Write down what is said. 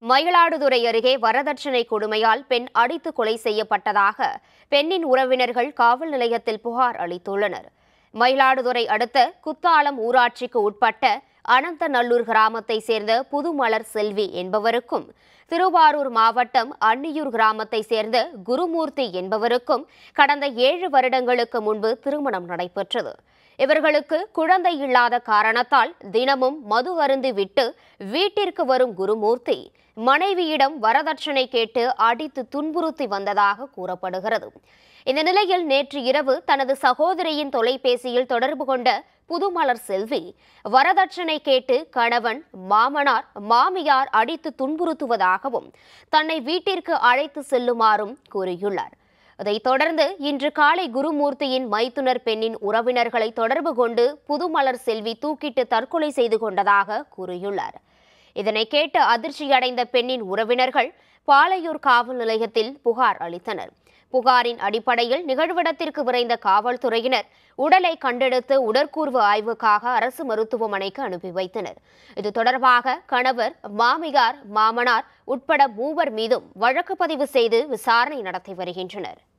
மயிலாடுதுறை அருகே வரதட்சணை கொடுமையால் பெண் அடித்து கொலை செய்யப்பட்டதாக பெண்ணின் உறவினர்கள் காவல் நிலையத்தில் புகார் அளித்துள்ளனர் மயிலாடுதுறை அடுத்த குத்தாலம் ஊராட்சிக்கு உட்பட்ட அனந்தநல்லூர் கிராமத்தை சேர்ந்த புதுமலர் செல்வி என்பவருக்கும் திருவாரூர் மாவட்டம் அன்னியூர் கிராமத்தை சேர்ந்த குருமூர்த்தி என்பவருக்கும் கடந்த ஏழு வருடங்களுக்கு முன்பு திருமணம் நடைபெற்றது இவர்களுக்கு குழந்தை இல்லாத காரணத்தால் தினமும் மது அருந்தி விட்டு வீட்டிற்கு வரும் குருமூர்த்தி மனைவியிடம் வரதட்சணை கேட்டு அடித்து துன்புறுத்தி வந்ததாக கூறப்படுகிறது இந்த நிலையில் நேற்று இரவு தனது சகோதரியின் தொலைபேசியில் தொடர்பு கொண்ட புதுமலர் செல்வி வரதட்சணை கேட்டு கணவன் மாமனார் மாமியார் அடித்து துன்புறுத்துவதாகவும் தன்னை வீட்டிற்கு அழைத்து செல்லுமாறும் கூறியுள்ளார் அதைத் தொடர்ந்து இன்று காலை குருமூர்த்தியின் மைத்துனர் பெண்ணின் உறவினர்களை தொடர்பு கொண்டு புதுமலர் செல்வி தூக்கிட்டு தற்கொலை செய்து கொண்டதாக கூறியுள்ளார் இதனை கேட்டு அதிர்ச்சியடைந்த பெண்ணின் உறவினர்கள் பாலையூர் காவல் நிலையத்தில் புகார் அளித்தனர் புகாரின் அடிப்படையில் நிகழ்விடத்திற்கு விரைந்த காவல்துறையினர் உடலை கண்டெடுத்து உடற்கூர்வு ஆய்வுக்காக அரசு மருத்துவமனைக்கு அனுப்பி வைத்தனர் இது தொடர்பாக கணவர் மாமியார் மாமனார் உட்பட மூவர் மீதும் வழக்கு பதிவு செய்து விசாரணை நடத்தி வருகின்றனர்